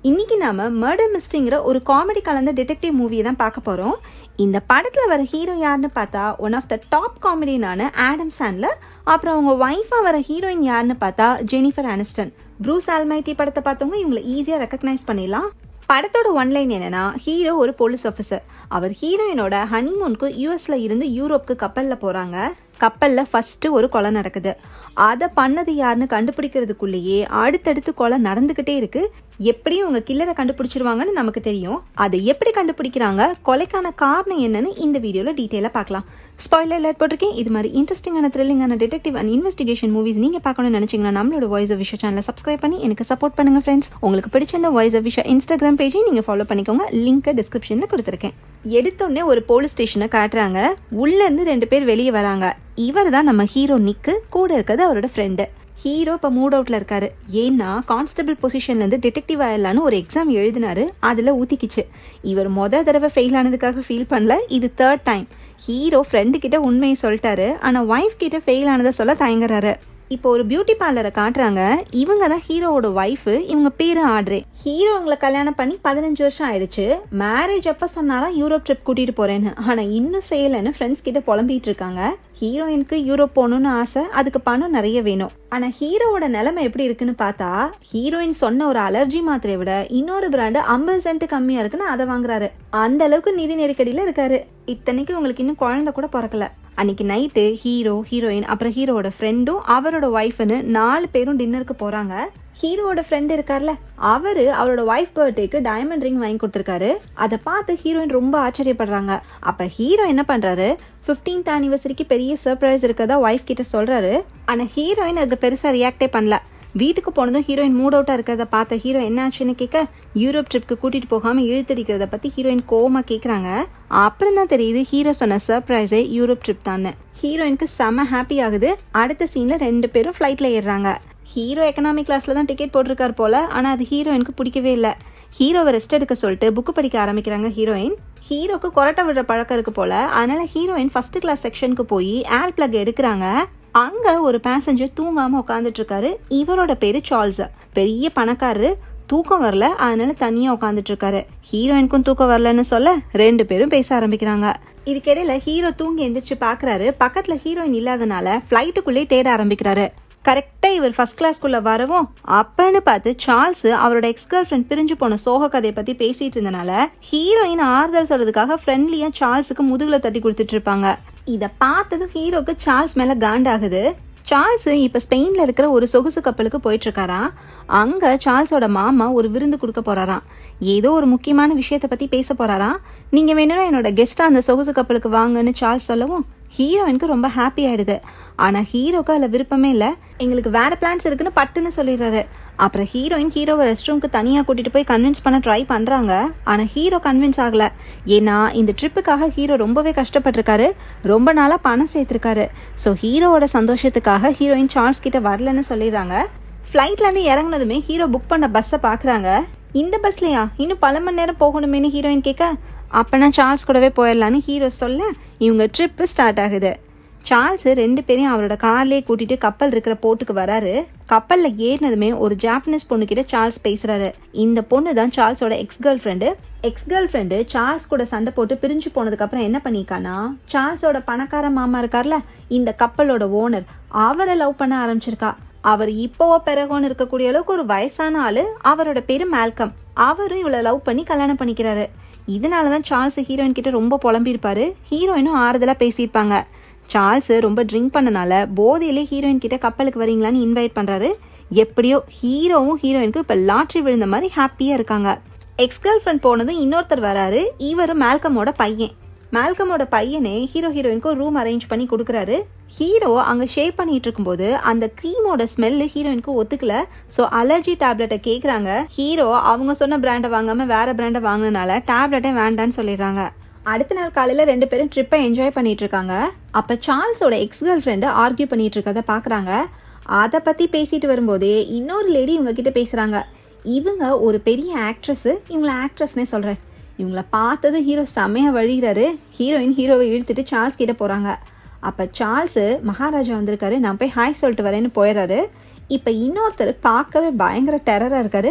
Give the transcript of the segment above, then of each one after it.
இன்னைக்கு நாம மர்டர் மிஸ்ட்ரிங்கிற ஒரு காமெடி கலந்த டிடெக்டிவ் மூவியை தான் பார்க்க போறோம் இந்த படத்துல வர ஹீரோ யாருன்னு பார்த்தா ஒன் ஆஃப் த டாப் காமெடியனான ஆடம் சாண்ட்லர் அப்புறம் அவங்க ஒய்ஃபா வர ஹீரோயின் யாருன்னு பார்த்தா ஜெனிஃபர் ஆனிஸ்டன் ப்ரூஸ் ஆல்மைட்டி படத்தை பார்த்தவங்க இவங்களை ஈஸியா ரெக்கக்னைஸ் பண்ணிடலாம் படத்தோட ஒன்லைன் என்னன்னா ஹீரோ ஒரு போலீஸ் ஆஃபீஸர் அவர் ஹீரோயினோட ஹனிமூனுக்கு யூஎஸ்ல இருந்து யூரோப்க்கு கப்பல்ல போறாங்க கப்பல்ல ஃபர்ஸ்ட் ஒரு கொலை நடக்குது அதை பண்ணது யாருன்னு கண்டுபிடிக்கிறதுக்குள்ளேயே அடுத்தடுத்து கொலை நடந்துகிட்டே இருக்கு எப்படியும் உங்க கில்லரை கண்டுபிடிச்சிருவாங்கன்னு நமக்கு தெரியும் அதை எப்படி கண்டுபிடிக்கிறாங்க கொலைக்கான காரணம் என்னன்னு இந்த வீடியோல டீட்டெயிலாக பார்க்கலாம் ஸ்பாயிலர் அலர்ட் போட்டிருக்கேன் இது மாதிரி இன்ட்ரெஸ்டிங்கான த்ரில்லிங்கான டிடெக்டிவ் அண்ட் இன்வெஸ்டிகேஷன் மூவிஸ் நீங்க பார்க்கணும்னு நினைச்சீங்கன்னா நம்மளோட வாய்ஸ் ஆஃப் விஷய சேனலை சப்ஸ்கிரைப் பண்ணி எனக்கு சப்போர்ட் பண்ணுங்க ஃப்ரெண்ட்ஸ் உங்களுக்கு பிடிச்சிருந்த வாய்ஸ் ஆஃப் விஷய இன்ஸ்டாகிராம் பேஜையும் நீங்க ஃபாலோ பண்ணிக்கோங்க லிங்க் டிஸ்கிரிப்ஷன்ல கொடுத்துருக்கேன் எடுத்தோடனே ஒரு போலீஸ் ஸ்டேஷனை காட்டுறாங்க உள்ள இருந்து ரெண்டு பேர் வெளியே வராங்க இவர் தான் நம்ம ஹீரோ நிக்கு கூட இருக்கிறது அவரோட ஃப்ரெண்டு ஹீரோ இப்போ மூட் அவுட்ல இருக்காரு ஏன்னா கான்ஸ்டபிள் பொசிஷன்ல இருந்து டிடெக்டிவ் ஆயிடலான்னு ஒரு எக்ஸாம் எழுதினாரு அதுல ஊத்திக்கிச்சு இவர் மொத தடவை ஃபெயில் ஆனதுக்காக ஃபீல் பண்ணல இது தேர்ட் டைம் ஹீரோ ஃப்ரெண்டு கிட்ட உண்மையை சொல்லிட்டாரு ஆனா ஒய்ஃப் கிட்ட ஃபெயில் ஆனதை சொல்ல தயங்குறாரு இப்போ ஒரு பியூட்டி பார்லரை காட்டுறாங்க இவங்க தான் ஹீரோவோட ஒய்ஃபு இவங்க பேரு ஆட்ரே ஹீரோ இவங்களை கல்யாணம் பண்ணி பதினஞ்சு வருஷம் ஆயிடுச்சு மேரேஜ் அப்ப சொன்னாரா யூரோப் ட்ரிப் கூட்டிட்டு போறேன்னு ஆனா இன்னும் செய்யலைன்னு ஃப்ரெண்ட்ஸ் கிட்ட புலம்பிட்டு இருக்காங்க ஹீரோயினுக்கு யூரோப் போகணும்னு ஆசை அதுக்கு பணம் நிறைய வேணும் ஆனா ஹீரோவோட நிலைமை எப்படி இருக்குன்னு பார்த்தா ஹீரோயின் சொன்ன ஒரு அலர்ஜி மாத்திரையை விட இன்னொரு பிராண்டு ஐம்பது சென்ட் கம்மியா இருக்குன்னு அதை வாங்குறாரு அந்த அளவுக்கு நிதி நெருக்கடியில இருக்காரு இத்தனைக்கு உங்களுக்கு இன்னும் குழந்தை கூட பிறக்கல அன்னைக்கு நைட்டு ஹீரோ ஹீரோயின் அப்புறம் ஹீரோவோட ஃப்ரெண்டும் அவரோட ஒய்ஃப்னு நாலு பேரும் டின்னருக்கு போறாங்க ஹீரோவோட ஃப்ரெண்ட் இருக்கார்ல அவரு அவரோட ஒய்ஃப் பர்த்டேக்கு டைமண்ட் ரிங் வாங்கி கொடுத்துருக்காரு அதை பார்த்து ஹீரோயின் ரொம்ப ஆச்சரியப்படுறாங்க அப்ப ஹீரோ என்ன பண்றாரு ஃபிஃப்டீன்த் ஆனிவர்சரிக்கு பெரிய சர்ப்ரைஸ் இருக்கதா ஒய்ஃப் கிட்ட சொல்றாரு ஆனா ஹீரோயின் அதுக்கு பெருசா ரியாக்டே பண்ணல வீட்டுக்கு போனதும் ஹீரோயின் மூட் அவுட்டா இருக்கிறத பார்த்த ஹீரோ என்ன ஆச்சுன்னு கேட்க யூரோப் ட்ரிப்க்கு கூட்டிட்டு போகாம இழுத்தடிக்கிறத பத்தி ஹீரோயின் கோமா கேக்குறாங்க அப்புறம் தான் தெரியுது ஹீரோ சொன்ன சர்ப்ரைஸே யூரோப் ட்ரிப் தானே ஹீரோயினுக்கு செம ஹாப்பி ஆகுது அடுத்த சீன்ல ரெண்டு பேரும் ஃப்ளைட்ல ஏறுறாங்க ஹீரோ எக்கனாமிக் கிளாஸ்ல தான் டிக்கெட் போட்டிருக்காரு போல ஆனா அது ஹீரோயினுக்கு பிடிக்கவே இல்லை ஹீரோவை ரெஸ்ட் எடுக்க சொல்லிட்டு புக்கு படிக்க ஆரம்பிக்கிறாங்க ஹீரோயின் ஹீரோக்கு கொரட்டை விடுற பழக்கம் இருக்கு போல அதனால ஹீரோயின் ஃபர்ஸ்ட் கிளாஸ் செக்ஷனுக்கு போய் ஏர் பிளக் எடுக்கிறாங்க அங்க ஒரு பேசஞ்சர் தூங்காம உட்காந்துட்டு இருக்காரு இவரோட பேரு சார்ல்ஸ் பெரிய பணக்காரரு தூக்கம் வரல அதனால தனியா உட்காந்துட்டு இருக்காரு ஹீரோயினுக்கும் தூக்கம் வரலன்னு சொல்ல ரெண்டு பேரும் பேச ஆரம்பிக்கிறாங்க இதுக்கிடையில ஹீரோ தூங்கி எந்திரிச்சு பாக்குறாரு பக்கத்துல ஹீரோயின் இல்லாதனால பிளைட்டுக்குள்ளே தேட ஆரம்பிக்கிறாரு கரெக்டா இவர் ஃபர்ஸ்ட் கிளாஸ்க்குள்ள வரவும் அப்பன்னு பார்த்து சார்ல்ஸ் அவரோட எக்ஸ் கேர்ள் ஃப்ரெண்ட் பிரிஞ்சு போன சோக கதையை பத்தி பேசிட்டு இருந்தனால ஹீரோயின் ஆறுதல் சொல்றதுக்காக ஃப்ரெண்ட்லியா சார்ல்ஸுக்கு முதுகுல தட்டி கொடுத்துட்டு இருப்பாங்க இத பார்த்ததும் ஹீரோக்கு சார்ல்ஸ் மேல காண்டாகுது சார்ல்ஸ் இப்ப ஸ்பெயின்ல இருக்கிற ஒரு சொகுசு கப்பலுக்கு போயிட்டு இருக்காராம் அங்க சார்ல்ஸோட மாமா ஒரு விருந்து கொடுக்க போறாராம் ஏதோ ஒரு முக்கியமான விஷயத்த பத்தி பேச போறாராம் நீங்க வேணும்னா என்னோட கெஸ்டா அந்த சொகுசு கப்பலுக்கு வாங்கன்னு சார்ல்ஸ் சொல்லவும் ஹீரோயினுக்கு ரொம்ப ஹாப்பி ஆயிடுது ஆனா ஹீரோக்கு அதுல விருப்பமே இல்ல எங்களுக்கு வேற பிளான்ஸ் இருக்குன்னு பட்டுன்னு சொல்லிடுறாரு அப்புறம் ஹீரோயின் ஹீரோவை ரெஸ்ட் ரூம்க்கு தனியா கூட்டிட்டு போய் கன்வின்ஸ் பண்ண ட்ரை பண்றாங்க ஆனா ஹீரோ கன்வின்ஸ் ஆகல ஏன்னா இந்த ட்ரிப்புக்காக ஹீரோ ரொம்பவே கஷ்டப்பட்டிருக்காரு ரொம்ப நாளா பணம் சேர்த்திருக்காரு ஸோ ஹீரோவோட சந்தோஷத்துக்காக ஹீரோயின் சார்ல்ஸ் கிட்ட வரலன்னு சொல்லிடுறாங்க ஃப்ளைட்ல இருந்து இறங்குனதுமே ஹீரோ புக் பண்ண பஸ்ஸை பாக்குறாங்க இந்த பஸ்லயா இன்னும் பல மணி நேரம் போகணுமேனு ஹீரோயின் கேட்க அப்பனா சார்ல்ஸ் கூடவே போயிடலான்னு ஹீரோ சொல்ல இவங்க ட்ரிப்பு ஸ்டார்ட் ஆகுது சார்ல்ஸ் ரெண்டு பேரையும் அவரோட கார்லயே கூட்டிட்டு கப்பல் இருக்கிற போர்ட்டுக்கு வராரு கப்பல்ல ஏறினதுமே ஒரு ஜாப்பனீஸ் பொண்ணு கிட்ட சார்ல்ஸ் பேசுறாரு இந்த பொண்ணு தான் சார்ல்ஸோட ex girlfriend ex girlfriend Charles கூட சண்டை போட்டு பிரிஞ்சு போனதுக்கு அப்புறம் என்ன பண்ணிருக்கானா சார்ல்ஸோட பணக்கார மாமா இருக்கார்ல இந்த கப்பலோட ஓனர் அவரை லவ் பண்ண ஆரம்பிச்சிருக்கா அவர் இப்போவோ பிறகோன்னு இருக்கக்கூடிய அளவுக்கு ஒரு வயசான ஆளு அவரோட பேரு மேல்கம் அவரும் இவளை லவ் பண்ணி கல்யாணம் பண்ணிக்கிறாரு இதனாலதான் சார்ல்ஸ் ஹீரோயின் கிட்ட ரொம்ப புலம்பியிருப்பாரு ஹீரோயினும் ஆறுதலா பேசியிருப்பாங்க சார்ல்ஸ் ரொம்ப ட்ரிங்க் பண்ணனால போதையிலே ஹீரோயின் கிட்ட கப்பலுக்கு வரீங்களான்னு இன்வைட் பண்றாரு எப்படியோ ஹீரோவும் ஹீரோயினுக்கு இப்ப லாட்ரி விழுந்த மாதிரி ஹாப்பியா இருக்காங்க எக்ஸ் கேர்ள் ஃப்ரெண்ட் போனதும் இன்னொருத்தர் வராரு இவரும் மேல்கமோட பையன் மேல்கமோட பையனே ஹீரோ ஹீரோயினுக்கு ரூம் அரேஞ்ச் பண்ணி கொடுக்குறாரு ஹீரோ அங்க ஷேவ் பண்ணிட்டு இருக்கும்போது அந்த க்ரீமோட ஸ்மெல் ஹீரோயினுக்கு ஒத்துக்கல ஸோ அலர்ஜி டேப்லெட்டை கேட்குறாங்க ஹீரோ அவங்க சொன்ன பிராண்டை வாங்காம வேற பிராண்டை வாங்கினனால டேப்லெட்டே வேண்டான்னு சொல்லிடுறாங்க அடுத்த நாள் காலையில ரெண்டு பேரும் ட்ரிப்பை என்ஜாய் பண்ணிட்டு இருக்காங்க அப்ப சார்ல்ஸோட எக்ஸ் கேர்ள் ஃப்ரெண்டு ஆர்கியூ பண்ணிட்டு இருக்கத பாக்குறாங்க அதை பத்தி பேசிட்டு வரும்போதே இன்னொரு லேடி இவங்க கிட்ட பேசுறாங்க இவங்க ஒரு பெரிய ஆக்ட்ரஸ் இவங்கள ஆக்ட்ரஸ்னே சொல்றேன் இவங்கள பார்த்தது ஹீரோ செமையா வழிகிறாரு ஹீரோயின் ஹீரோவை இழுத்துட்டு சார்ல்ஸ் கிட்ட போறாங்க அப்ப சார்ல்ஸ் மகாராஜா வந்திருக்காரு நான் போய் ஹாய் சொல்லிட்டு வரேன்னு போயிடுறாரு இப்ப இன்னொருத்தர் பார்க்கவே பயங்கர டெரரா இருக்காரு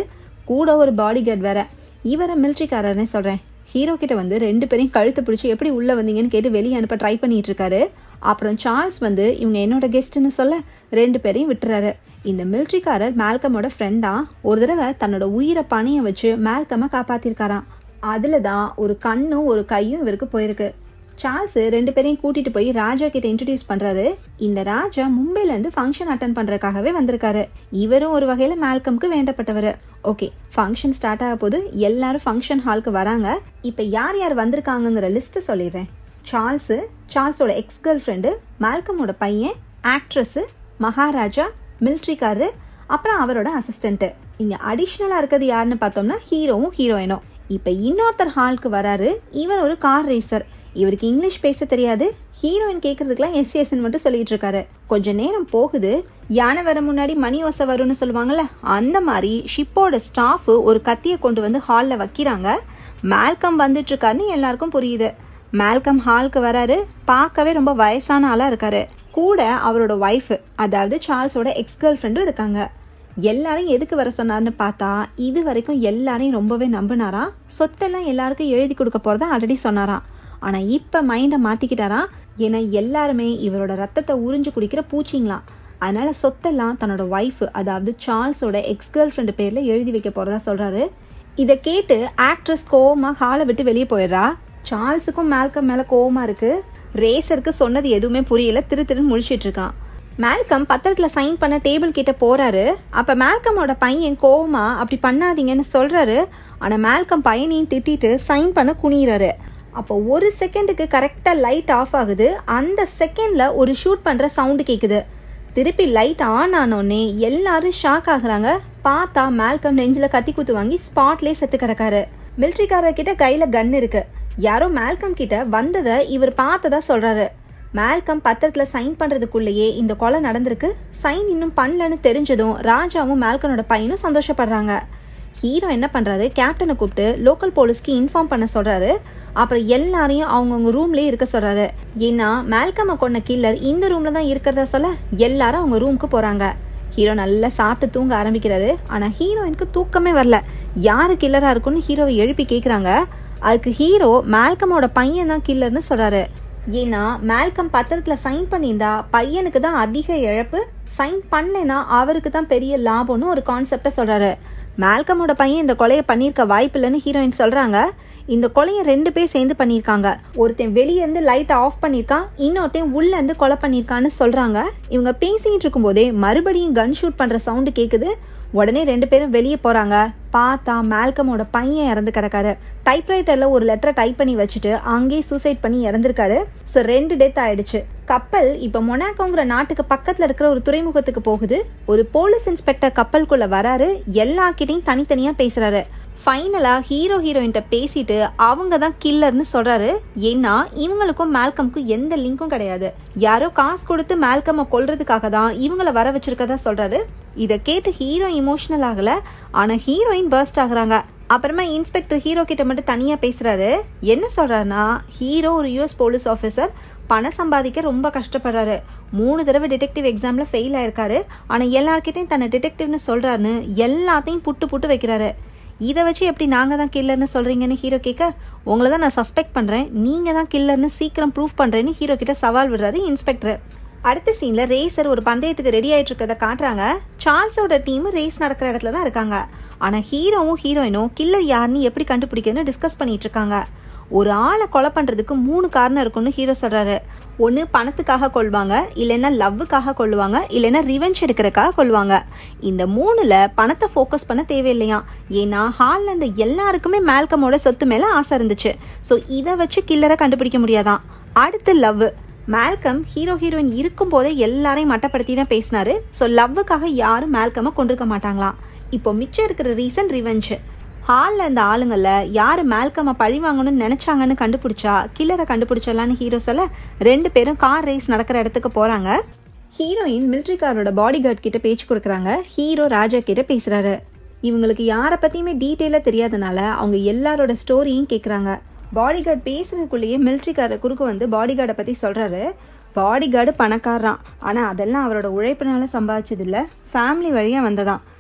கூட ஒரு பாடி கார்டு வேற இவரை மிலிட்ரிக்காரர்னே சொல்கிறேன் ஹீரோ கிட்ட வந்து ரெண்டு பேரையும் கழுத்து பிடிச்சி எப்படி உள்ளே வந்தீங்கன்னு கேட்டு வெளியே அனுப்ப ட்ரை பண்ணிட்டு இருக்காரு அப்புறம் சார்ல்ஸ் வந்து இவங்க என்னோட கெஸ்ட்டுன்னு சொல்ல ரெண்டு பேரையும் விட்டுறாரு இந்த மிலிட்ரிக்காரர் மேல்கமோட ஃப்ரெண்டா ஒரு தடவை தன்னோட உயிரை பணிய வச்சு மேல்கமை காப்பாத்திருக்காராம் அதில் தான் ஒரு கண்ணும் ஒரு கையும் இவருக்கு போயிருக்கு சார்ல்ஸ் ரெண்டு பேரையும் கூட்டிட்டு போய் ராஜா கிட்ட இன்ட்ரடியூஸ் பண்றாரு இந்த ராஜா மும்பைல இருந்து ஃபங்க்ஷன் அட்டன் பண்றதுக்காகவே வந்திருக்காரு இவரும் ஒரு வகையில மேல்கம்க்கு வேண்டப்பட்டவர் ஓகே ஃபங்க்ஷன் ஸ்டார்ட் ஆக போது எல்லாரும் ஃபங்க்ஷன் ஹாலுக்கு வராங்க இப்போ யார் யார் வந்திருக்காங்கங்கிற லிஸ்ட் சொல்லிடுறேன் சார்ல்ஸு சார்ல்ஸோட எக்ஸ் கேர்ள் ஃப்ரெண்டு மால்கமோட பையன் ஆக்ட்ரஸு மகாராஜா மிலிட்ரிக்காரரு அப்புறம் அவரோட அசிஸ்டண்ட்டு இங்கே அடிஷ்னலாக இருக்கிறது யாருன்னு பார்த்தோம்னா ஹீரோவும் ஹீரோயினும் இப்போ இன்னொருத்தர் ஹாலுக்கு வராரு இவர் ஒரு கார் ரேசர் இவருக்கு இங்கிலீஷ் பேச தெரியாது ஹீரோயின் கேட்கறதுக்குலாம் எஸ் எஸ்ன்னு மட்டும் சொல்லிட்டு இருக்காரு கொஞ்ச நேரம் போகுது யானை வர முன்னாடி மணி ஓசை வரும்னு சொல்லுவாங்கல்ல அந்த மாதிரி ஷிப்போட ஸ்டாஃப் ஒரு கத்தியை கொண்டு வந்து ஹாலில் வைக்கிறாங்க மேல்கம் வந்துட்டு இருக்காருன்னு எல்லாருக்கும் புரியுது மேல்கம் ஹாலுக்கு வராரு பார்க்கவே ரொம்ப வயசான ஆளாக இருக்காரு கூட அவரோட ஒய்ஃப் அதாவது சார்ல்ஸோட எக்ஸ் கேர்ள் ஃப்ரெண்டும் இருக்காங்க எல்லாரையும் எதுக்கு வர சொன்னார்னு பார்த்தா இது வரைக்கும் எல்லாரையும் ரொம்பவே நம்பினாராம் சொத்தெல்லாம் எல்லாருக்கும் எழுதி கொடுக்க போகிறதா ஆல்ரெடி சொன்னாராம் ஆனால் இப்போ மைண்டை மாற்றிக்கிட்டாராம் ஏன்னா எல்லாருமே இவரோட ரத்தத்தை உறிஞ்சு குடிக்கிற பூச்சிங்களாம் அதனால சொத்தெல்லாம் தன்னோட ஒய்ஃப் அதாவது சார்ல்ஸோட எக்ஸ் கேர்ள் ஃப்ரெண்டு பேரில் எழுதி வைக்க போகிறதா சொல்கிறாரு இதை கேட்டு ஆக்ட்ரஸ் கோவமாக ஹாலை விட்டு வெளியே போயிடுறா சார்ல்ஸுக்கும் மேல்கம் மேலே கோவமாக இருக்குது ரேசருக்கு சொன்னது எதுவுமே புரியல திரு திருன்னு முழிச்சிட்டு இருக்கான் மேல்கம் பத்திரத்தில் சைன் பண்ண டேபிள் கிட்ட போறாரு அப்போ மேல்கமோட பையன் கோவமா அப்படி பண்ணாதீங்கன்னு சொல்றாரு ஆனால் மேல்கம் பையனையும் திட்டிட்டு சைன் பண்ண குனிறாரு அப்போ ஒரு செகண்டுக்கு கரெக்டாக லைட் ஆஃப் ஆகுது அந்த செகண்டில் ஒரு ஷூட் பண்ணுற சவுண்டு கேட்குது திருப்பி லைட் ஆன் ஆனோடனே எல்லாரும் ஷாக் ஆகுறாங்க பார்த்தா மேல்கம் நெஞ்சில் கத்தி குத்து வாங்கி ஸ்பாட்லேயே செத்து கிடக்காரு மிலிட்ரிக்காரர் கிட்ட கையில் கன் இருக்கு யாரோ மேல்கம் கிட்ட வந்ததை இவர் பார்த்ததா சொல்றாரு மேல்கம் பத்திரத்துல சைன் பண்றதுக்குள்ளேயே இந்த கொலை நடந்திருக்கு சைன் இன்னும் பண்ணலன்னு தெரிஞ்சதும் ராஜாவும் மேல்கனோட பையனும் சந்தோஷப்படுறாங்க ஹீரோ என்ன பண்றாரு கேப்டனை கூப்பிட்டு லோக்கல் போலீஸ்க்கு இன்ஃபார்ம் பண்ண சொல்றாரு அப்புறம் எல்லாரையும் அவங்கவுங்க ரூம்லயே இருக்க சொல்றாரு ஏன்னா மேல்கம்மை கொண்ட கில்லர் இந்த ரூம்ல தான் இருக்கிறதா சொல்ல எல்லாரும் அவங்க ரூமுக்கு போறாங்க ஹீரோ நல்லா சாப்பிட்டு தூங்க ஆரம்பிக்கிறாரு ஆனா ஹீரோயினுக்கு தூக்கமே வரல யாரு கில்லரா இருக்குன்னு ஹீரோவை எழுப்பி கேக்குறாங்க அதுக்கு ஹீரோ மேல்கமோட பையன் தான் கில்லர்னு சொல்றாரு ஏன்னா மேல்கம் பத்திரத்துல சைன் பண்ணியிருந்தா பையனுக்கு தான் அதிக இழப்பு சைன் பண்ணலைன்னா அவருக்கு தான் பெரிய லாபம்னு ஒரு கான்செப்டை சொல்றாரு மேல்கமோட பையன் இந்த கொலையை பண்ணியிருக்க வாய்ப்பு இல்லைன்னு ஹீரோயின் சொல்றாங்க இந்த கொலையை ரெண்டு பேர் சேர்ந்து பண்ணியிருக்காங்க ஒருத்தன் வெளியே இருந்து லைட்டை ஆஃப் பண்ணியிருக்கான் இன்னொருத்தன் உள்ள இருந்து கொலை பண்ணியிருக்கான்னு சொல்றாங்க இவங்க பேசிட்டு இருக்கும்போதே மறுபடியும் கன் ஷூட் பண்ற சவுண்டு கேக்குது உடனே ரெண்டு பேரும் வெளியே போறாங்க பார்த்தா மேல்கமோட பையன் இறந்து கிடக்காரு டைப்ரைட்டர்ல ஒரு லெட்டரை டைப் பண்ணி வச்சுட்டு அங்கேயே சூசைட் பண்ணி இறந்திருக்காரு ஸோ ரெண்டு டெத் ஆயிடுச்சு கப்பல் இப்போ மொனாக்கோங்கிற நாட்டுக்கு பக்கத்துல இருக்கிற ஒரு துறைமுகத்துக்கு போகுது ஒரு போலீஸ் இன்ஸ்பெக்டர் கப்பலுக்குள்ள வராரு எல்லார்கிட்டையும் தனித்தனியா பேசுறாரு ஃபைனலாக ஹீரோ ஹீரோயின்ட்ட பேசிட்டு அவங்க தான் கில்லர்னு சொல்கிறாரு ஏன்னா இவங்களுக்கும் மேல்கம்க்கும் எந்த லிங்க்கும் கிடையாது யாரோ காசு கொடுத்து மேல்கம்மை கொல்றதுக்காக தான் இவங்கள வர வச்சிருக்கதா சொல்கிறாரு இதை கேட்டு ஹீரோ இமோஷனல் ஆகலை ஆனால் ஹீரோயின் பர்ஸ்ட் ஆகுறாங்க அப்புறமா இன்ஸ்பெக்டர் ஹீரோ கிட்ட மட்டும் தனியாக பேசுகிறாரு என்ன சொல்கிறாருன்னா ஹீரோ ஒரு யூஎஸ் போலீஸ் ஆஃபீஸர் பணம் சம்பாதிக்க ரொம்ப கஷ்டப்படுறாரு மூணு தடவை டிடெக்டிவ் எக்ஸாமில் ஃபெயில் ஆயிருக்காரு ஆனால் எல்லார்கிட்டையும் தன்னை டிடெக்டிவ்னு சொல்கிறாருன்னு எல்லாத்தையும் புட்டு புட்டு வைக்கிறாரு இதை வச்சு எப்படி நாங்கள் தான் கில்லர்னு சொல்கிறீங்கன்னு ஹீரோ கேட்க உங்களை தான் நான் சஸ்பெக்ட் பண்ணுறேன் நீங்கள் தான் கில்லர்னு சீக்கிரம் ப்ரூஃப் பண்ணுறேன்னு ஹீரோ கிட்ட சவால் விடுறாரு இன்ஸ்பெக்டர் அடுத்த சீனில் ரேசர் ஒரு பந்தயத்துக்கு ரெடி ஆகிட்டு இருக்கதை காட்டுறாங்க சார்ல்ஸோட டீம் ரேஸ் நடக்கிற இடத்துல தான் இருக்காங்க ஆனால் ஹீரோவும் ஹீரோயினும் கில்லர் யாருன்னு எப்படி கண்டுபிடிக்கணும்னு டிஸ்கஸ் பண்ணிட்டு இருக்காங்க ஒரு ஆளை கொலை பண்ணுறதுக்கு மூணு காரணம் இருக்குன்னு ஹீரோ சொல்கிறாரு ஒன்று பணத்துக்காக கொள்வாங்க இல்லைன்னா லவ்வுக்காக கொள்ளுவாங்க இல்லைன்னா ரிவெஞ்ச் எடுக்கிறதுக்காக கொள்வாங்க இந்த மூணில் பணத்தை ஃபோக்கஸ் பண்ண தேவையில்லையா ஏன்னா ஹாலில் இருந்த எல்லாருக்குமே மேல்கமோட சொத்து மேலே ஆசை இருந்துச்சு ஸோ இதை வச்சு கில்லரை கண்டுபிடிக்க முடியாதான் அடுத்து லவ் மேல்கம் ஹீரோ ஹீரோயின் இருக்கும் போதே எல்லாரையும் மட்டப்படுத்தி தான் பேசினாரு ஸோ லவ்வுக்காக யாரும் மேல்கமை கொண்டிருக்க மாட்டாங்களாம் இப்போ மிச்சம் இருக்கிற ரீசன் ரிவெஞ்சு ஹாலில் இந்த ஆளுங்களில் யார் மேல்கம்மை பழி வாங்கணும்னு நினச்சாங்கன்னு கண்டுபிடிச்சா கில்லரை கண்டுபிடிச்சலான்னு ஹீரோ சொல்ல ரெண்டு பேரும் கார் ரேஸ் நடக்கிற இடத்துக்கு போகிறாங்க ஹீரோயின் மிலிட்ரிக்காரோட பாடி கார்ட் கிட்ட பேச்சு கொடுக்குறாங்க ஹீரோ ராஜா கிட்ட பேசுகிறாரு இவங்களுக்கு யாரை பற்றியுமே டீட்டெயிலாக தெரியாதனால அவங்க எல்லாரோட ஸ்டோரியும் கேட்குறாங்க பாடி கார்டு பேசுறதுக்குள்ளேயே மிலிட்ரிக்காரர் குறுக்கு வந்து பாடி கார்டை பற்றி சொல்கிறாரு பாடி கார்டு பணக்காரரான் ஆனால் அதெல்லாம் அவரோட உழைப்பினால சம்பாதிச்சது இல்லை ஃபேமிலி வழியாக வந்ததான்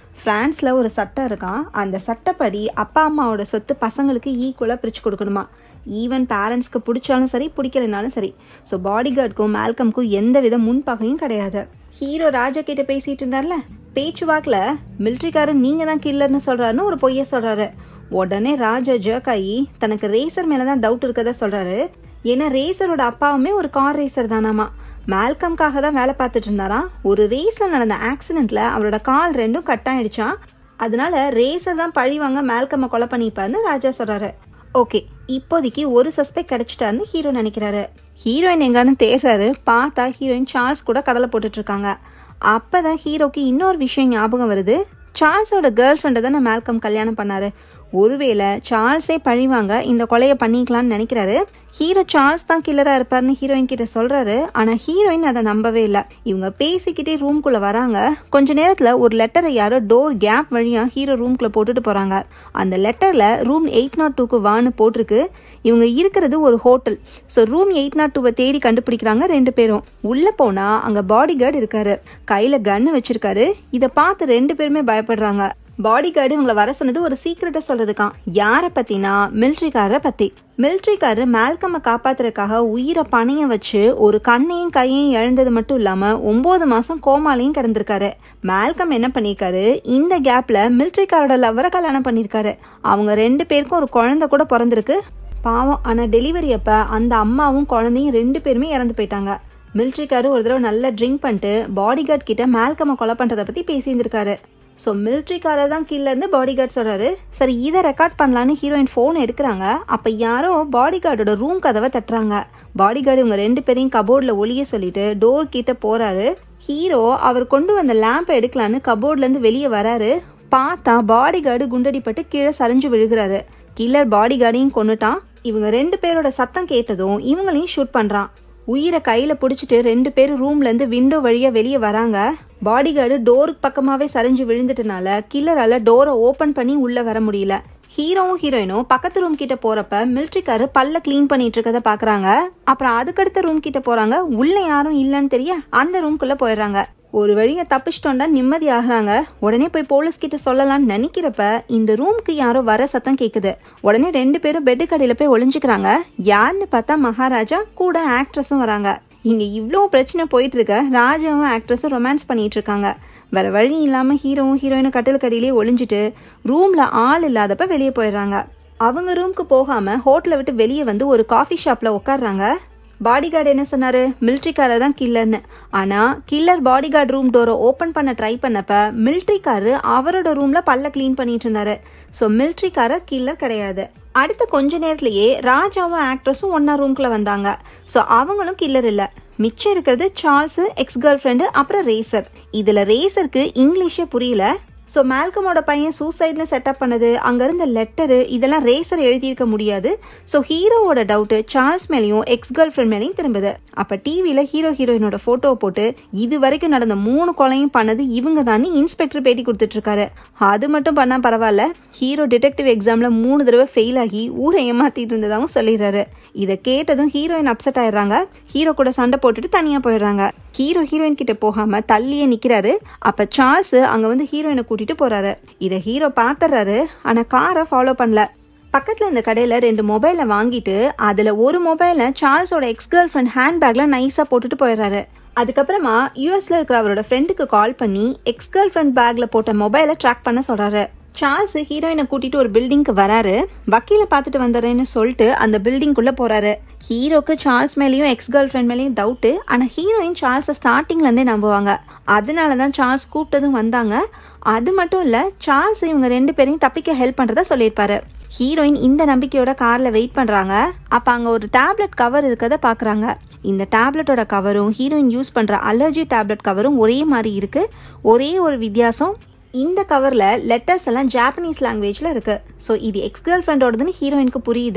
ஃப்ரான்ஸில் ஒரு சட்டம் இருக்கான் அந்த சட்டப்படி அப்பா அம்மாவோட சொத்து பசங்களுக்கு ஈக்குவலாக பிரித்து கொடுக்கணுமா ஈவன் பேரண்ட்ஸ்க்கு பிடிச்சாலும் சரி பிடிக்கலைனாலும் சரி ஸோ பாடி கார்டுக்கும் மேல்கம்க்கும் எந்த வித முன்பகையும் கிடையாது ஹீரோ ராஜா கிட்ட பேசிட்டு இருந்தார்ல பேச்சுவாக்கில் மிலிட்ரிக்காரன் நீங்கள் தான் கில்லர்னு சொல்கிறாருன்னு ஒரு பொய்யை சொல்கிறாரு உடனே ராஜா ஜர்க் ஆகி தனக்கு ரேசர் மேலே தான் டவுட் இருக்கதா சொல்கிறாரு ஏன்னா ரேசரோட அப்பாவுமே ஒரு கார் ரேசர் தானாமா மேல்கம்காக தான் வேலை பார்த்துட்டு இருந்தாராம் ஒரு ரேஸில் நடந்த ஆக்சிடெண்ட்டில் அவரோட கால் ரெண்டும் கட் ஆயிடுச்சான் அதனால ரேசர் தான் பழிவாங்க மேல்கம்மை கொலை பண்ணிப்பாருன்னு ராஜா சொல்கிறாரு ஓகே இப்போதைக்கு ஒரு சஸ்பெக்ட் கிடைச்சிட்டாருன்னு ஹீரோ நினைக்கிறாரு ஹீரோயின் எங்கான்னு தேடுறாரு பார்த்தா ஹீரோயின் சார்ல்ஸ் கூட கடலை போட்டுட்டு இருக்காங்க அப்பதான் ஹீரோக்கு இன்னொரு விஷயம் ஞாபகம் வருது சார்ல்ஸோட கேர்ள் ஃப்ரெண்டை தானே மேல்கம் கல்யாணம் பண்ணாரு ஒருவேளை சார்ல்ஸே பழிவாங்க இந்த கொலையை பண்ணிக்கலாம்னு நினைக்கிறாரு ஹீரோ சார்ல்ஸ் தான் கில்லரா இருப்பாருன்னு ஹீரோயின் கிட்ட சொல்றாரு ஆனா ஹீரோயின் அதை நம்பவே இல்லை இவங்க பேசிக்கிட்டே ரூம்குள்ள வராங்க கொஞ்ச நேரத்துல ஒரு லெட்டரை யாரோ டோர் கேப் வழியா ஹீரோ ரூம்குள்ள போட்டுட்டு போறாங்க அந்த லெட்டர்ல ரூம் எயிட் நாட் டூக்கு வான்னு போட்டிருக்கு இவங்க இருக்கிறது ஒரு hotel so room eight naught டூவை தேடி கண்டுபிடிக்கிறாங்க ரெண்டு பேரும் உள்ள போனா அங்க பாடி கார்டு இருக்காரு கையில கன்னு வச்சிருக்காரு இதை பார்த்து ரெண்டு பேருமே பயப்படுறாங்க பாடி கார்டு இவங்களை வர சொன்னது ஒரு சீக்கிரட்டை சொல்றதுக்கான் யாரை பத்தினா மிலிட்ரிக்காரரை பத்தி மிலிட்ரிக்காரர் மேல்கம்மை காப்பாத்துறதுக்காக உயிரை பணைய வச்சு ஒரு கண்ணையும் கையையும் இழந்தது மட்டும் இல்லாம ஒன்பது மாசம் கோமாலையும் கிடந்திருக்காரு மேல்கம் என்ன பண்ணிருக்காரு இந்த கேப்ல மிலிட்ரிக்காரோட லவ்வரை கல்யாணம் பண்ணிருக்காரு அவங்க ரெண்டு பேருக்கும் ஒரு குழந்தை கூட பிறந்திருக்கு பாவம் ஆனா டெலிவரி அப்ப அந்த அம்மாவும் குழந்தையும் ரெண்டு பேருமே இறந்து போயிட்டாங்க மிலிட்ரிக்காரு ஒரு தடவை நல்லா ட்ரிங்க் பண்ணிட்டு பாடி கார்டு கிட்ட மேல்கம்மை கொலை பண்றதை பத்தி பேசியிருந்திருக்காரு ஸோ மிலிட்ரிக்காரர் தான் கில்லர்னு பாடி கார்டு சொல்கிறாரு சரி இதை ரெக்கார்ட் பண்ணலான்னு ஹீரோயின் ஃபோன் எடுக்கிறாங்க அப்போ யாரோ பாடி கார்டோட ரூம் கதவை தட்டுறாங்க பாடி கார்டு இவங்க ரெண்டு பேரையும் கபோர்டில் ஒளிய சொல்லிட்டு டோர் கிட்ட போகிறாரு ஹீரோ அவர் கொண்டு வந்த லேம்பை எடுக்கலான்னு கபோர்ட்லேருந்து வெளியே வராரு பார்த்தா பாடி கார்டு குண்டடிப்பட்டு கீழே சரிஞ்சு விழுகிறாரு கில்லர் பாடி கார்டையும் கொண்டுட்டான் இவங்க ரெண்டு பேரோட சத்தம் கேட்டதும் இவங்களையும் ஷூட் பண்ணுறான் உயிரை கையில் பிடிச்சிட்டு ரெண்டு பேரும் ரூம்லேருந்து விண்டோ வழியாக வெளியே வராங்க பாடி கார்டு டோருக்கு பக்கமாகவே சரிஞ்சு விழுந்துட்டனால கில்லரால் டோரை ஓப்பன் பண்ணி உள்ளே வர முடியல ஹீரோவும் ஹீரோயினும் பக்கத்து ரூம் கிட்ட போறப்ப மிலிட்ரிக்காரு பல்ல க்ளீன் பண்ணிட்டு இருக்கத பாக்குறாங்க அப்புறம் அதுக்கடுத்த ரூம் கிட்ட போறாங்க உள்ள யாரும் இல்லைன்னு தெரிய அந்த ரூம்குள்ள போயிடுறாங்க ஒரு வழியை தப்பிச்சிட்டோண்டா நிம்மதி ஆகுறாங்க உடனே போய் போலீஸ் கிட்ட சொல்லலாம்னு நினைக்கிறப்ப இந்த ரூமுக்கு யாரோ வர சத்தம் கேக்குது உடனே ரெண்டு பேரும் பெட்டு கடையில போய் ஒளிஞ்சுக்கிறாங்க யாருன்னு பார்த்தா மகாராஜா கூட ஆக்ட்ரஸும் வராங்க இங்க இவ்வளோ பிரச்சனை போயிட்டு இருக்க ராஜாவும் ஆக்ட்ரஸும் ரொமான்ஸ் பண்ணிட்டு இருக்காங்க வேற வழி இல்லாம ஹீரோவும் ஹீரோயினும் கட்டிலுக்கடியிலே ஒளிஞ்சிட்டு ரூம்ல ஆள் இல்லாதப்ப வெளியே போயிடுறாங்க அவங்க ரூம்க்கு போகாம ஹோட்டலை விட்டு வெளியே வந்து ஒரு காஃபி ஷாப்ல உட்காடுறாங்க பாடி கார்டு என்ன சொன்னாரு மிலிட்ரிக்காரர் தான் கில்லர்னு ஆனா கில்லர் பாடி கார்டு ரூம் டோரை ஓப்பன் பண்ண ட்ரை பண்ணப்ப மிலிட்ரிக்காரர் அவரோட ரூம்ல பல்ல க்ளீன் பண்ணிட்டு இருந்தாரு ஸோ மிலிட்ரிக்காரர் கில்லர் கிடையாது அடுத்த கொஞ்ச நேரத்திலேயே ராஜாவும் ஆக்ட்ரஸும் ஒன்னா ரூம்குள்ள வந்தாங்க ஸோ அவங்களும் கில்லர் இல்லை மிச்சம் இருக்கிறது சார்ல்ஸ் எக்ஸ் கேர்ள் ஃப்ரெண்டு அப்புறம் ரேசர் இதில் ரேசருக்கு இங்கிலீஷே புரியல ஸோ மேல்கமோட பையன் சூசைட்னு செட்டப் பண்ணது அங்கே இருந்த லெட்டரு இதெல்லாம் ரேசர் எழுதியிருக்க முடியாது ஸோ ஹீரோவோட டவுட்டு சார்ல்ஸ் மேலேயும் எக்ஸ் கேர்ள் ஃப்ரெண்ட் மேலேயும் திரும்புது அப்போ டிவியில் ஹீரோ ஹீரோயினோட ஃபோட்டோ போட்டு இது வரைக்கும் நடந்த மூணு கொலையும் பண்ணது இவங்க தான் இன்ஸ்பெக்டர் பேட்டி கொடுத்துட்ருக்காரு அது மட்டும் பண்ணால் பரவாயில்ல ஹீரோ டிடெக்டிவ் எக்ஸாமில் மூணு தடவை ஃபெயில் ஆகி ஊரை ஏமாத்திட்டு இருந்ததாகவும் சொல்லிடுறாரு இதை கேட்டதும் ஹீரோயின் அப்செட் ஆயிடுறாங்க ஹீரோ கூட சண்டை போட்டுட்டு தனியாக போயிடுறாங்க ஹீரோ ஹீரோயின் கிட்ட போகாம தள்ளியே நிக்கிறாரு அப்ப சார்ல்ஸ் அங்க வந்து ஹீரோயினை கூட்டிட்டு போறாரு இத ஹீரோ பாத்துறாரு ஆனா காரை ஃபாலோ பண்ணல பக்கத்துல இந்த கடையில ரெண்டு மொபைலை வாங்கிட்டு அதுல ஒரு மொபைலை சார்ல்ஸோட எக்ஸ் கேர்ள் ஃப்ரெண்ட் ஹேண்ட்பேக்ல நைஸா போட்டுட்டு போயிடுறாரு அதுக்கப்புறமா யூஎஸ்ல இருக்கிற அவரோட ஃப்ரெண்டுக்கு கால் பண்ணி எக்ஸ் கேர்ள் ஃப்ரெண்ட் பேக்ல போட்ட மொபைலை ட்ராக் பண்ண சொல்றாரு சார்ல்ஸ் ஹீரோயினை கூட்டிட்டு ஒரு பில்டிங்க்கு வராரு வக்கீல பார்த்துட்டு வந்துடுறேன்னு சொல்லிட்டு அந்த பில்டிங்குள்ள போறாரு ஹீரோக்கு சார்ல்ஸ் மேலேயும் எக்ஸ் கேர்ள் ஃப்ரெண்ட் மேலேயும் டவுட்டு ஆனால் ஹீரோயின் சார்ல்ஸை ஸ்டார்டிங்லேருந்தே நம்புவாங்க அதனால தான் சார்ல்ஸ் கூப்பிட்டதும் வந்தாங்க அது மட்டும் இல்லை சார்ல்ஸ் இவங்க ரெண்டு பேரையும் தப்பிக்க ஹெல்ப் பண்ணுறதா சொல்லியிருப்பாரு ஹீரோயின் இந்த நம்பிக்கையோட காரில் வெயிட் பண்ணுறாங்க அப்போ அங்கே ஒரு டேப்லெட் கவர் இருக்கதை பார்க்குறாங்க இந்த டேப்லெட்டோட கவரும் ஹீரோயின் யூஸ் பண்ணுற அலர்ஜி டேப்லெட் கவரும் ஒரே மாதிரி இருக்குது ஒரே ஒரு வித்தியாசம் இந்த கவரில் லெட்டர்ஸ் எல்லாம் ஜாப்பனீஸ் லாங்குவேஜில் இருக்கு ஸோ இது எக்ஸ் கேர்ள் ஃப்ரெண்டோடதுன்னு ஹீரோயினுக்கு புரியுது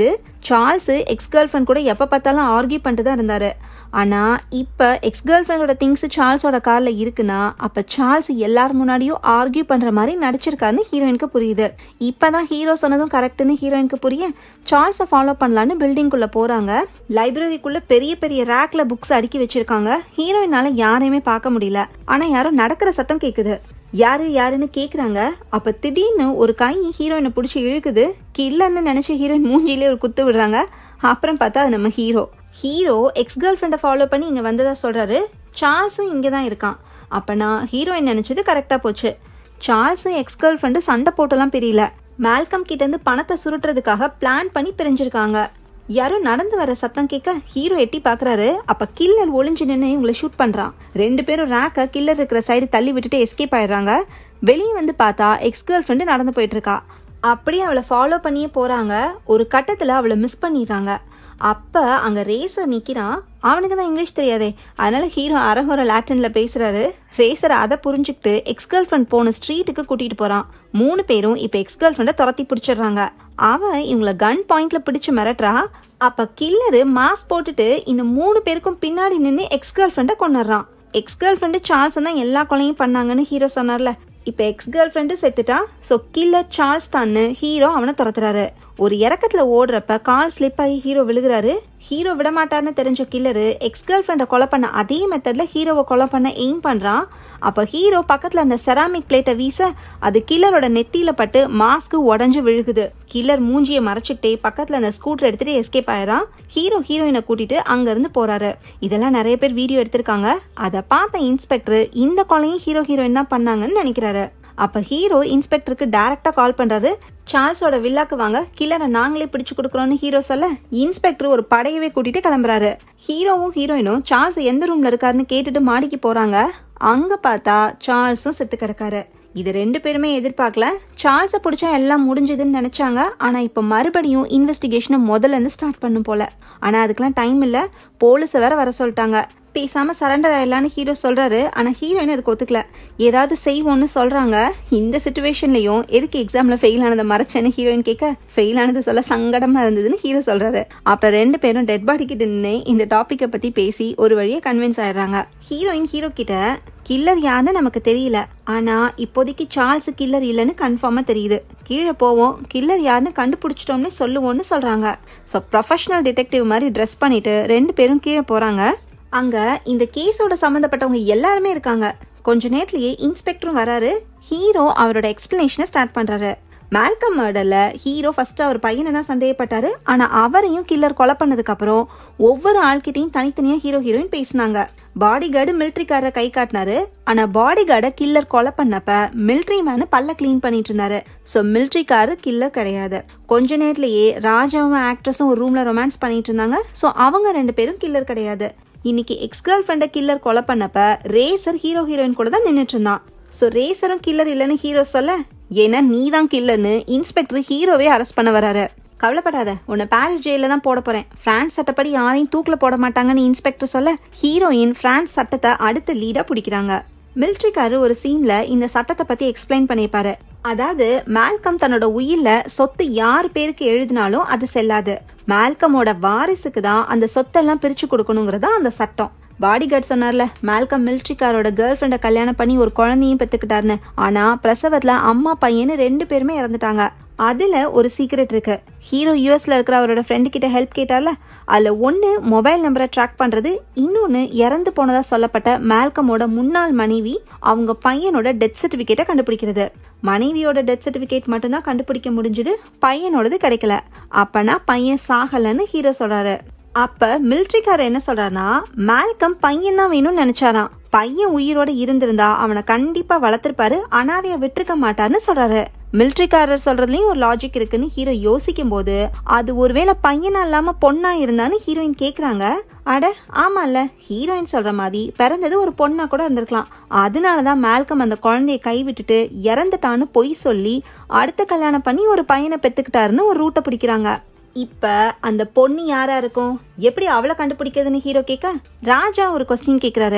சார்ல்ஸு எக்ஸ் கேர்ள் ஃப்ரெண்ட் கூட எப்போ பார்த்தாலும் ஆர்கியூ பண்ணிட்டு தான் இருந்தார் ஆனால் இப்போ எக்ஸ் கேர்ள் ஃப்ரெண்டோட திங்ஸ் சார்ல்ஸோட காரில் இருக்குன்னா அப்போ சார்ல்ஸ் எல்லார் முன்னாடியும் ஆர்கியூ பண்ணுற மாதிரி நடிச்சிருக்காருன்னு ஹீரோயினுக்கு புரியுது இப்போ தான் ஹீரோ சொன்னதும் கரெக்டுன்னு ஹீரோயினுக்கு புரிய சார்ல்ஸை ஃபாலோ பண்ணலான்னு பில்டிங்குள்ளே போகிறாங்க லைப்ரரிக்குள்ளே பெரிய பெரிய ரேக்கில் புக்ஸ் அடுக்கி வச்சுருக்காங்க ஹீரோயினால் யாரையுமே பார்க்க முடியல ஆனால் யாரோ நடக்கிற சத்தம் கேட்குது யாரு யாருன்னு கேட்குறாங்க அப்போ திடீர்னு ஒரு கை ஹீரோயினை பிடிச்சி இழுக்குது கில்லன்னு நினச்சி ஹீரோயின் மூஞ்சிலே ஒரு குத்து விடுறாங்க அப்புறம் பார்த்தா அது நம்ம ஹீரோ ஹீரோ எக்ஸ் கேர்ள் ஃப்ரெண்டை ஃபாலோ பண்ணி இங்கே வந்ததா சொல்கிறாரு சார்ல்ஸும் இங்கே தான் இருக்கான் அப்போ நான் ஹீரோயின் நினச்சது கரெக்டாக போச்சு சார்ல்ஸும் எக்ஸ் கேர்ள் ஃப்ரெண்டு சண்டை போட்டெல்லாம் பிரியல மேல்கம் கிட்டேருந்து பணத்தை சுருட்டுறதுக்காக பிளான் பண்ணி பிரிஞ்சிருக்காங்க யாரோ நடந்து வர சத்தம் கேட்க ஹீரோ எட்டி பார்க்குறாரு அப்போ கில்லர் ஒளிஞ்சு நின்று இவங்களை ஷூட் பண்ணுறான் ரெண்டு பேரும் ரேக்கை கில்லர் இருக்கிற சைடு தள்ளி விட்டுட்டு எஸ்கேப் ஆயிடுறாங்க வெளியே வந்து பார்த்தா எக்ஸ் கேர்ள் ஃப்ரெண்டு நடந்து போயிட்டு இருக்கா அப்படியே அவளை ஃபாலோ பண்ணியே போகிறாங்க ஒரு கட்டத்தில் அவளை மிஸ் பண்ணிடுறாங்க அப்போ அங்கே ரேசர் நிற்கிறான் அவனுக்கு தான் இங்கிலீஷ் தெரியாதே அதனால ஹீரோ அரகுற லாட்டினில் பேசுகிறாரு ரேசர் அதை புரிஞ்சுக்கிட்டு எக்ஸ் கேர்ள் ஃப்ரெண்ட் போன ஸ்ட்ரீட்டுக்கு கூட்டிகிட்டு போகிறான் மூணு பேரும் இப்போ எக்ஸ் கேர்ள் ஃப்ரெண்டை துரத்தி பிடிச்சிடுறாங்க அவன் இவங்களை கன் பாயிண்ட்ல பிடிச்சு மிரட்டுறா அப்போ கில்லரு மாஸ்க் போட்டுட்டு இந்த மூணு பேருக்கும் பின்னாடி நின்று எக்ஸ் கேர்ள் ஃப்ரெண்டை கொண்டுடுறான் எக்ஸ் கேர்ள் ஃப்ரெண்டு சார்ல்ஸ் தான் எல்லா கொலையும் பண்ணாங்கன்னு ஹீரோ சொன்னார்ல இப்போ எக்ஸ் கேர்ள் ஃப்ரெண்டு செத்துட்டான் ஸோ கில்லர் சார்ல்ஸ் தான்னு ஹீரோ அவனை துரத்துறாரு ஒரு இறக்கத்தில் ஓடுறப்ப கால் ஸ்லிப் ஆகி ஹீரோ விழுகிறாரு ஹீரோ விட மாட்டார்னு தெரிஞ்ச கில்லரு எக்ஸ் கேர்ள் ஃப்ரெண்டை கொலை பண்ண அதே மெத்தடில் ஹீரோவை கொலை பண்ண எய்ம் பண்ணுறான் அப்போ ஹீரோ பக்கத்தில் அந்த செராமிக் பிளேட்டை வீச அது கில்லரோட நெத்தியில் பட்டு மாஸ்க்கு உடஞ்சு விழுகுது கில்லர் மூஞ்சியை மறைச்சிக்கிட்டே பக்கத்தில் அந்த ஸ்கூட்டர் எடுத்துகிட்டு எஸ்கேப் ஆயிரான் ஹீரோ ஹீரோயினை கூட்டிட்டு அங்கேருந்து போகிறாரு இதெல்லாம் நிறைய பேர் வீடியோ எடுத்திருக்காங்க அதை பார்த்த இன்ஸ்பெக்டர் இந்த கொலையும் ஹீரோ ஹீரோயின் தான் பண்ணாங்கன்னு நினைக்கிறாரு அப்போ ஹீரோ இன்ஸ்பெக்டருக்கு டைரக்டாக கால் பண்ணுறாரு சார்ல்ஸோட வில்லாக்கு வாங்க கில்லரை நாங்களே பிடிச்சு கொடுக்குறோன்னு ஹீரோ சொல்ல இன்ஸ்பெக்டர் ஒரு படையவே கூட்டிட்டு கிளம்புறாரு ஹீரோவும் ஹீரோயினும் சார்ல்ஸ் எந்த ரூம்ல இருக்காருன்னு கேட்டுட்டு மாடிக்கு போறாங்க அங்க பார்த்தா சார்ல்ஸும் செத்து கிடக்காரு இது ரெண்டு பேருமே எதிர்பார்க்கல சார்ல்ஸை பிடிச்சா எல்லாம் முடிஞ்சதுன்னு நினைச்சாங்க ஆனா இப்போ மறுபடியும் இன்வெஸ்டிகேஷனை முதல்ல இருந்து ஸ்டார்ட் பண்ணும் போல ஆனா அதுக்கெல்லாம் டைம் இல்லை போலீஸை வேற வர சொல்லிட்டாங்க பேசாம சரண்டர் ஆயிடலான்னு ஹீரோ சொல்றாரு ஆனா ஹீரோயின் அதுக்கு ஒத்துக்கல ஏதாவது செய்வோம்னு சொல்றாங்க இந்த சுச்சுவேஷன்லயும் எதுக்கு எக்ஸாம்ல ஃபெயில் ஆனதை மறைச்சேன்னு ஹீரோயின் கேட்க ஃபெயில் ஆனது சொல்ல சங்கடமா இருந்ததுன்னு ஹீரோ சொல்றாரு அப்புறம் ரெண்டு பேரும் டெட் பாடி கிட்ட நின்று இந்த டாப்பிக்கை பத்தி பேசி ஒரு வழியா கன்வின்ஸ் ஆயிடுறாங்க ஹீரோயின் ஹீரோ கிட்ட கில்லர் யாருன்னு நமக்கு தெரியல ஆனா இப்போதைக்கு சார்ல்ஸ் கில்லர் இல்லைன்னு கன்ஃபார்மா தெரியுது கீழே போவோம் கில்லர் யாருன்னு கண்டுபிடிச்சிட்டோம்னு சொல்லுவோம்னு சொல்றாங்க ஸோ ப்ரொஃபஷனல் டிடெக்டிவ் மாதிரி ட்ரெஸ் பண்ணிட்டு ரெண்டு பேரும் கீழே போறாங்க அங்க இந்த கேஸோட சம்மந்தப்பட்டவங்க எல்லாருமே இருக்காங்க கொஞ்ச நேரத்திலேயே இன்ஸ்பெக்டரும் வராரு ஹீரோ அவரோட எக்ஸ்பிளனேஷனை ஸ்டார்ட் பண்றாரு மேல்கம் மர்டர்ல ஹீரோ ஃபர்ஸ்ட் அவர் பையனை தான் சந்தேகப்பட்டாரு ஆனா அவரையும் கில்லர் கொலை பண்ணதுக்கு அப்புறம் ஒவ்வொரு ஆள்கிட்டையும் தனித்தனியா ஹீரோ ஹீரோயின் பேசினாங்க பாடி கார்டு மிலிட்ரிக்காரரை கை காட்டினாரு ஆனா பாடி கார்டை கில்லர் கொலை பண்ணப்ப மிலிட்ரி மேனு பல்ல கிளீன் பண்ணிட்டு இருந்தாரு ஸோ மிலிட்ரிக்காரு கில்லர் கிடையாது கொஞ்ச நேரத்திலேயே ராஜாவும் ஆக்ட்ரஸும் ஒரு ரூம்ல ரொமான்ஸ் பண்ணிட்டு இருந்தாங்க ஸோ அவங்க ரெண்டு பேரும் கில்லர் கிடையாது இன்னைக்கு எக்ஸ் கேர்ள் ஃப்ரெண்டை கில்லர் கொலை பண்ணப்ப ரேசர் ஹீரோ ஹீரோயின் கூட தான் நின்றுட்டு இருந்தான் ஸோ ரேசரும் கில்லர் இல்லைன்னு ஹீரோ சொல்ல ஏன்னா நீ தான் கில்லர்னு இன்ஸ்பெக்டர் ஹீரோவே அரெஸ்ட் பண்ண வராரு கவலைப்படாத உன்னை பாரிஸ் ஜெயிலில் தான் போட போறேன் பிரான்ஸ் சட்டப்படி யாரையும் தூக்கில் போட மாட்டாங்கன்னு இன்ஸ்பெக்டர் சொல்ல ஹீரோயின் பிரான்ஸ் சட்டத்தை அடுத்த லீடாக பிடிக்கிறாங்க மிலிட்ரிக்காரு ஒரு சீன்ல இந்த சட்டத்தை பத்தி எக்ஸ்பிளைன் பண்ணியிருப்பாரு அதாவது மேல்கம் தன்னோட உயிர்ல சொத்து யார் பேருக்கு எழுதினாலும் அது செல்லாது மேல்கமோட வாரிசுக்கு தான் அந்த சொத்தெல்லாம் பிரிச்சு கொடுக்கணுங்கிறதா அந்த சட்டம் பாடி கார்டு சொன்னார்ல மேல்கம் மிலிட்ரிக்காரோட கேர்ள் ஃப்ரெண்டை கல்யாணம் பண்ணி ஒரு குழந்தையும் பெற்றுக்கிட்டாருன்னு ஆனா பிரசவத்துல அம்மா பையனு ரெண்டு பேருமே இறந்துட்டாங்க அதுல ஒரு சீக்ரெட் இருக்கு ஹீரோ யூஎஸ்ல இருக்கிற அவரோட ஃப்ரெண்டு கிட்ட ஹெல்ப் கேட்டார்ல அதுல ஒன்னு மொபைல் நம்பரை ட்ராக் பண்றது இன்னொன்னு இறந்து போனதா சொல்லப்பட்ட மேல்கமோட முன்னாள் மனைவி அவங்க பையனோட டெத் சர்டிபிகேட்டை கண்டுபிடிக்கிறது மனைவியோட டெத் சர்டிபிகேட் மட்டும்தான் கண்டுபிடிக்க முடிஞ்சது பையனோடது கிடைக்கல அப்பனா பையன் சாகலன்னு ஹீரோ சொல்றாரு அப்ப மிலிட்ரிக்காரர் என்ன சொல்றாருன்னா மேல்கம் பையன் தான் வேணும்னு நினைச்சாராம் பையன் உயிரோட இருந்திருந்தா அவனை கண்டிப்பா வளர்த்திருப்பாரு அனாதைய விட்டுருக்க மாட்டார்னு சொல்றாரு மிலிட்ரிக்காரர் சொல்றதுலயும் ஒரு லாஜிக் இருக்குன்னு ஹீரோ யோசிக்கும் போது அது ஒருவேளை பையனா இல்லாம பொண்ணா இருந்தான்னு ஹீரோயின் கேக்குறாங்க அட ஆமால ஹீரோயின் சொல்ற மாதிரி பிறந்தது ஒரு பொண்ணா கூட இருந்திருக்கலாம் அதனாலதான் மேல்கம் அந்த குழந்தைய கைவிட்டுட்டு இறந்துட்டான்னு பொய் சொல்லி அடுத்த கல்யாணம் பண்ணி ஒரு பையனை பெத்துக்கிட்டாருன்னு ஒரு ரூட்டை பிடிக்கிறாங்க இப்ப அந்த பொண்ணு யாரா இருக்கும் எப்படி அவளை கண்டுபிடிக்கிறதுன்னு ஹீரோ கேட்க ராஜா ஒரு கொஸ்டின் கேக்குறாரு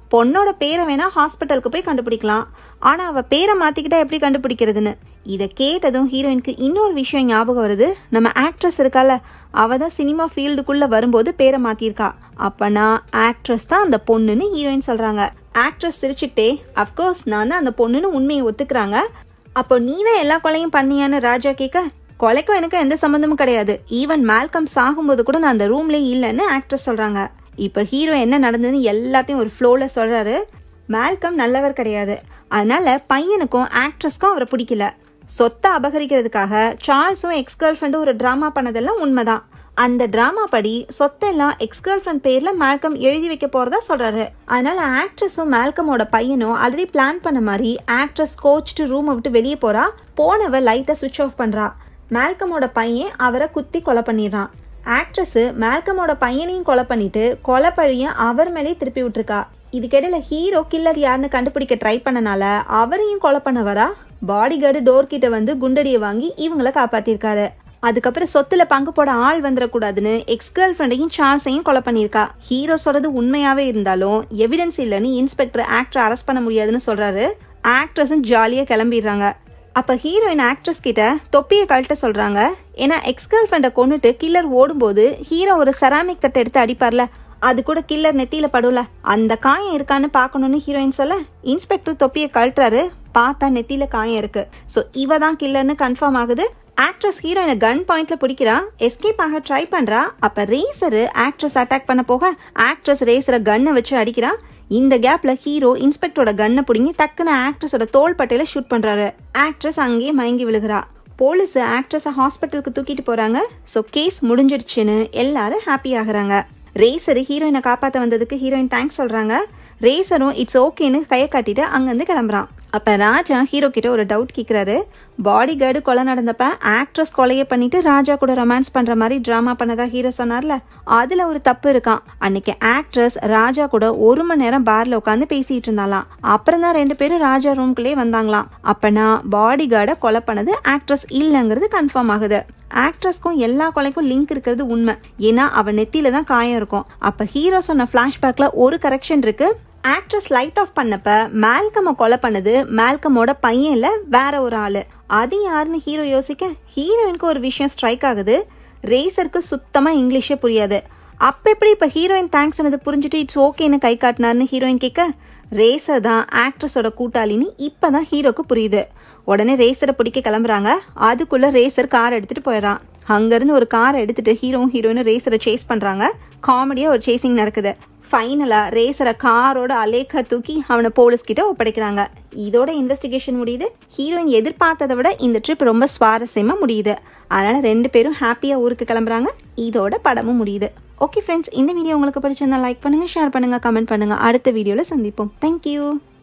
பொண்ணோட பேரை வேணா ஹாஸ்பிட்டலுக்கு போய் கண்டுபிடிக்கலாம் ஆனா அவ பேரை மாத்திக்கிட்டா எப்படி கண்டுபிடிக்கிறதுன்னு இதை கேட்டதும் ஹீரோயினுக்கு இன்னொரு விஷயம் ஞாபகம் வருது நம்ம ஆக்ட்ரஸ் இருக்கால அவ தான் சினிமா ஃபீல்டுக்குள்ள வரும்போது பேரை மாத்திருக்கா அப்பனா ஆக்ட்ரஸ் தான் அந்த பொண்ணுன்னு ஹீரோயின் சொல்றாங்க ஆக்ட்ரஸ் சிரிச்சுக்கிட்டே அஃப்கோர்ஸ் நான் தான் அந்த பொண்ணுன்னு உண்மையை ஒத்துக்கிறாங்க அப்போ நீ தான் எல்லா கொலையும் பண்ணியான்னு ராஜா கேட்க கொலைக்கும் எனக்கு எந்த சம்மந்தமும் கிடையாது ஈவன் மேல்கம் சாகும்போது கூட நான் அந்த ரூம்லேயே இல்லைன்னு ஆக்ட்ரஸ் சொல்கிறாங்க இப்போ ஹீரோ என்ன நடந்ததுன்னு எல்லாத்தையும் ஒரு ஃப்ளோவில் சொல்கிறாரு மேல்கம் நல்லவர் கிடையாது அதனால பையனுக்கும் ஆக்ட்ரஸ்க்கும் அவரை பிடிக்கல சொத்தை அபகரிக்கிறதுக்காக சார்ல்ஸும் எக்ஸ் கேர்ள் ஃப்ரெண்டும் ஒரு ட்ராமா பண்ணதெல்லாம் உண்மைதான் அந்த டிராமா படி சொத்தெல்லாம் எக்ஸ் கேர்ள் ஃப்ரெண்ட் பேர்ல மேல்கம் எழுதி வைக்க போறதா சொல்றாரு அதனால ஆக்ட்ரஸும் மேல்கமோட பையனும் ஆல்ரெடி பிளான் பண்ண மாதிரி ஆக்ட்ரஸ் கோச்டு ரூமை விட்டு வெளியே போறா போனவ லைட்டை சுவிட்ச் ஆஃப் பண்றா மேல்கமோட பையன் அவரை குத்தி கொலை பண்ணிடுறான் ஆக்ட்ரஸ் மேல்கமோட பையனையும் கொலை பண்ணிட்டு கொலை பழிய அவர் மேலேயே திருப்பி விட்டுருக்கா இதுக்கிடையில ஹீரோ கில்லர் யாருன்னு கண்டுபிடிக்க ட்ரை பண்ணனால அவரையும் கொலை பண்ண வரா பாடி கார்டு டோர் கிட்ட வந்து குண்டடியை வாங்கி இவங்கள காப்பாத்திருக்காரு அதுக்கப்புறம் சொத்துல பங்கு போட ஆள் வந்துடக்கூடாதுன்னு எக்ஸ் கேர்ள் ஃப்ரெண்டையும் சார்ஸையும் கொலை பண்ணியிருக்கா ஹீரோ சொல்றது உண்மையாவே இருந்தாலும் எவிடன்ஸ் இல்லைன்னு இன்ஸ்பெக்டர் ஆக்டர் அரெஸ்ட் பண்ண முடியாதுன்னு சொல்றாரு ஆக்ட்ரஸும் ஜாலியா கிளம்பிடுறாங்க அப்ப ஹீரோயின் ஆக்ட்ரஸ் கிட்ட தொப்பியை கழட்ட சொல்றாங்க ஏன்னா எக்ஸ் கேர்ள் ஃப்ரெண்டை கொண்டுட்டு கில்லர் ஓடும்போது ஹீரோ ஒரு செராமிக் தட்டை எடுத்து அடிப்பார்ல அது கூட கில்லர் நெத்தியில படும்ல அந்த காயம் இருக்கான்னு பார்க்கணும்னு ஹீரோயின் சொல்ல இன்ஸ்பெக்டர் தொப்பியை கழட்டுறாரு பார்த்தா நெத்தியில காயம் இருக்கு ஸோ இவ தான் கில்லர்னு கன்ஃபார்ம் ஆகுது ஆக்ட்ரஸ் ஹீரோயினை கன் பாயிண்ட்ல பிடிக்கிறா எஸ்கேப் ஆக ட்ரை பண்றா அப்ப ரேசரு ஆக்ட்ரஸ் அட்டாக் பண்ண போக ஆக்ட்ரஸ் ரேசரை கன்னை வச்சு அடிக்கிறா இந்த கேப்ல ஹீரோ இன்ஸ்பெக்டரோட கன்னை பிடிங்கி டக்குன்னு ஆக்ட்ரஸோட தோள் பட்டையில ஷூட் பண்றாரு ஆக்ட்ரஸ் அங்கேயே மயங்கி விழுகிறா போலீஸ் ஆக்ட்ரஸை ஹாஸ்பிட்டலுக்கு தூக்கிட்டு போறாங்க ஸோ கேஸ் முடிஞ்சிடுச்சுன்னு எல்லாரும் ஹாப்பி ஆகுறாங்க ரேசர் ஹீரோயினை காப்பாற்ற வந்ததுக்கு ஹீரோயின் தேங்க்ஸ் சொல்றாங்க ரேசரும் இட்ஸ் ஓகேன்னு கையை காட்டிட்டு அங்கேருந்து கிளம்புறான் அப்போ ராஜா ஹீரோ கிட்ட ஒரு டவுட் கேட்குறாரு பாடி கார்டு கொலை நடந்தப்ப ஆக்ட்ரஸ் கொலையை பண்ணிட்டு ராஜா கூட ரொமான்ஸ் பண்ற மாதிரி ட்ராமா பண்ணதா ஹீரோ சொன்னார்ல அதுல ஒரு தப்பு இருக்கான் அன்னைக்கு ஆக்ட்ரஸ் ராஜா கூட ஒரு மணி நேரம் பார்ல உட்காந்து பேசிட்டு இருந்தாலாம் அப்புறம் தான் ரெண்டு பேரும் ராஜா ரூம்குள்ளே வந்தாங்களாம் அப்பனா பாடி கார்டை கொலை பண்ணது ஆக்ட்ரஸ் இல்லைங்கிறது கன்ஃபார்ம் ஆகுது ஆக்ட்ரஸ்க்கும் எல்லா கொலைக்கும் லிங்க் இருக்கிறது உண்மை ஏன்னா அவ நெத்தியில தான் காயம் இருக்கும் அப்ப ஹீரோ சொன்ன பிளாஷ்பேக்ல ஒரு கரெக்ஷன் இருக்கு ஆக்ட்ரஸ் லைட் ஆஃப் பண்ணப்ப மேல்கம கொலை பண்ணது மேல்கமோட பையன்ல வேற ஒரு ஆளு அது யாருன்னு ஹீரோ யோசிக்க ஹீரோயினுக்கு ஒரு விஷயம் ஸ்ட்ரைக் ஆகுது ரேசருக்கு சுத்தமா இங்கிலீஷே புரியாது அப்ப எப்படி இப்ப ஹீரோயின் தேங்க்ஸ் சொன்னது புரிஞ்சுட்டு இட்ஸ் ஓகேன்னு கை காட்டினார்னு ஹீரோயின் கேட்க ரேசர் தான் ஆக்ட்ரஸோட கூட்டாளின்னு இப்பதான் ஹீரோக்கு புரியுது உடனே ரேசரை பிடிக்க கிளம்புறாங்க அதுக்குள்ள ரேசர் கார் எடுத்துட்டு போயிடறான் அங்கிருந்து ஒரு காரை எடுத்துட்டு ஹீரோவும் ஹீரோயினும் ரேசரை சேஸ் பண்றாங்க காமெடியா ஒரு சேசிங் நடக்குது ஃபைனலா ரேசரை காரோட அலேக்கா தூக்கி அவனை போலீஸ் கிட்ட ஒப்படைக்கிறாங்க இதோட இன்வெஸ்டிகேஷன் முடியுது ஹீரோயின் எதிர்பார்த்ததை விட இந்த ட்ரிப் ரொம்ப சுவாரஸ்யமா முடியுது அதனால ரெண்டு பேரும் ஹாப்பியா ஊருக்கு கிளம்புறாங்க இதோட படமும் முடியுது ஓகே ஃப்ரெண்ட்ஸ் இந்த வீடியோ உங்களுக்கு பிடிச்சிருந்தா லைக் பண்ணுங்க ஷேர் பண்ணுங்க கமெண்ட் பண்ணுங்க அடுத்த வீடியோல சந்திப்போம் தேங்க்யூ